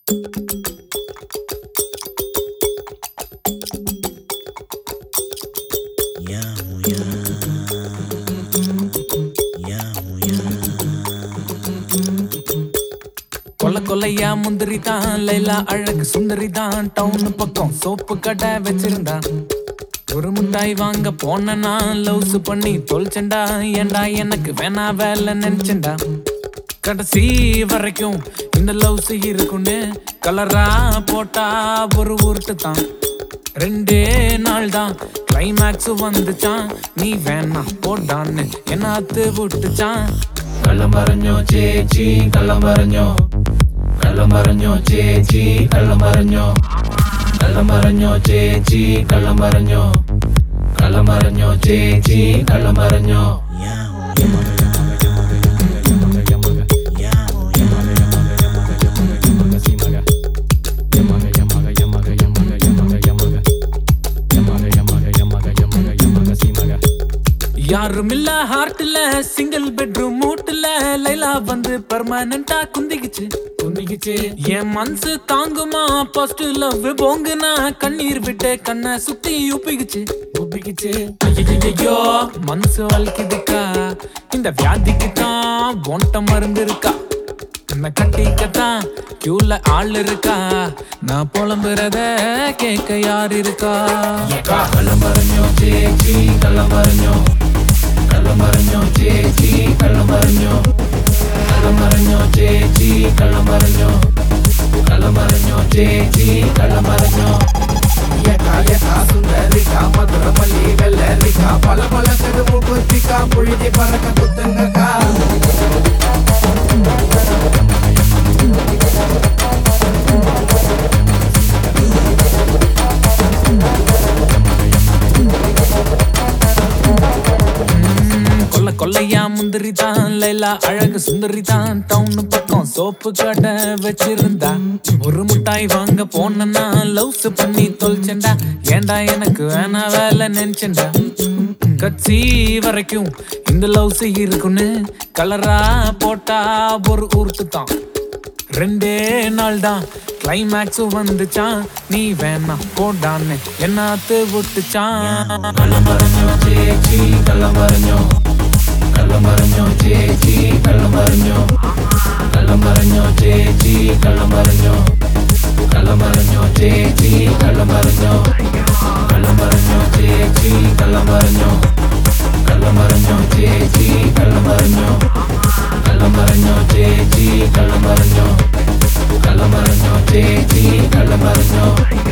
கொல்ல கொல்லையா முந்திரி தான் லைலா அழகு சுந்தரி தான் டவுன் பக்கம் சோப்பு கடை வச்சிருந்தா ஒரு முட்டாய் வாங்க போனனா லவ்ஸ் பண்ணி தொலைச்சண்டா ஏண்டா எனக்கு வேணா வேலை நினைச்சண்டா கடைசி வரைக்கும் இந்த லவ்ஸ் இருக்குன்னு கலரா போட்டா ஒரு உருட்டு தான் ரெண்டே நாள் தான் கிளைமேக்ஸ் வந்துச்சான் நீ வேணா போடான்னு என்ன அத்து விட்டுச்சான் കള്ളം പറഞ്ഞോ ചേച്ചി കള്ളം പറഞ്ഞോ കള്ളം പറഞ്ഞോ ചേച്ചി കള്ളം പറഞ്ഞോ കള്ളം പറഞ്ഞോ ചേച്ചി കള്ളം പറഞ്ഞോ കള്ളം പറഞ്ഞോ ചേച്ചി കള്ളം പറഞ്ഞോ யாரும் இல்ல ஹார்ட்ல சிங்கிள் பெட்ரூம் மூட்டுல லைலா வந்து பெர்மனண்டா குந்திக்குச்சு குந்திக்குச்சு என் மனசு தாங்குமா ஃபர்ஸ்ட் லவ் போங்குனா கண்ணீர் விட்டு கண்ணை சுத்தி உப்பிக்குச்சு உப்பிக்குச்சு ஐயோ மனசு வலிக்குதுக்கா இந்த வியாதிக்கு தான் ஒன்ட்ட மருந்து இருக்கா என்ன கட்டிக்கத்தான் கியூல ஆள் இருக்கா நான் புலம்புறத கேட்க யார் இருக்கா കള്ളം പറഞ്ഞോ ചേച്ചി കള്ളം പറഞ്ഞോ കള്ളം പറഞ്ഞോ ചേച്ചി കള്ളം പറഞ്ഞോ കള്ളം പറഞ്ഞോ ചേച്ചി കള്ളം പറഞ്ഞോ കള്ളം പറഞ്ഞോ ചേച്ചി കള്ളം പറഞ്ഞോ ஏக்கா ஏக்கா சுந்தரிக்கா மதுரமல்லி வெள்ளரிக்கா பல பல கரும்பு குத்திக்கா புழுதி பறக்க குத்துங்கக்கா ம், கொல்ல கொல்லையா முந்திரி தான் லைலா அழகு சுந்தரி தான் டவுன் பக்கம் சோப்பு கடை வச்சிருந்தா ஒரு முட்டாய் வாங்க போனனா லவ்ஸ் பண்ணி தொலைச்சண்டா ஏண்டா எனக்கு வேணா வேலை நினைச்சண்டா கட்சி வரைக்கும் இந்த லவ்ஸ் இருக்குன்னு கலரா போட்டா ஒரு ஊர்த்து தான் ரெண்டே நாள் தான் கிளைமேக்ஸ் வந்துச்சான் நீ வேணா போடான்னு என்னாத்து விட்டுச்சான் കള്ളം പറഞ്ഞോ ചേച്ചി കള്ളം പറഞ്ഞോ കള്ളം പറഞ്ഞോ ചേച്ചി കള്ളം പറഞ്ഞോ കള്ളം പറഞ്ഞോ ചേച്ചി കള്ളം പറഞ്ഞോ കള്ളം പറഞ്ഞോ ചേച്ചി കള്ളം പറഞ്ഞോ കള്ളം പറഞ്ഞോ ചേച്ചി കള്ളം പറഞ്ഞോ കള്ളം പറഞ്ഞോ ചേച്ചി കള്ളം പറഞ്ഞോ കള്ളം പറഞ്ഞോ ചേച്ചി കള്ളം പറഞ്ഞോ കള്ളം പറഞ്ഞോ ചേച്ചി കള്ളം പറഞ്ഞോ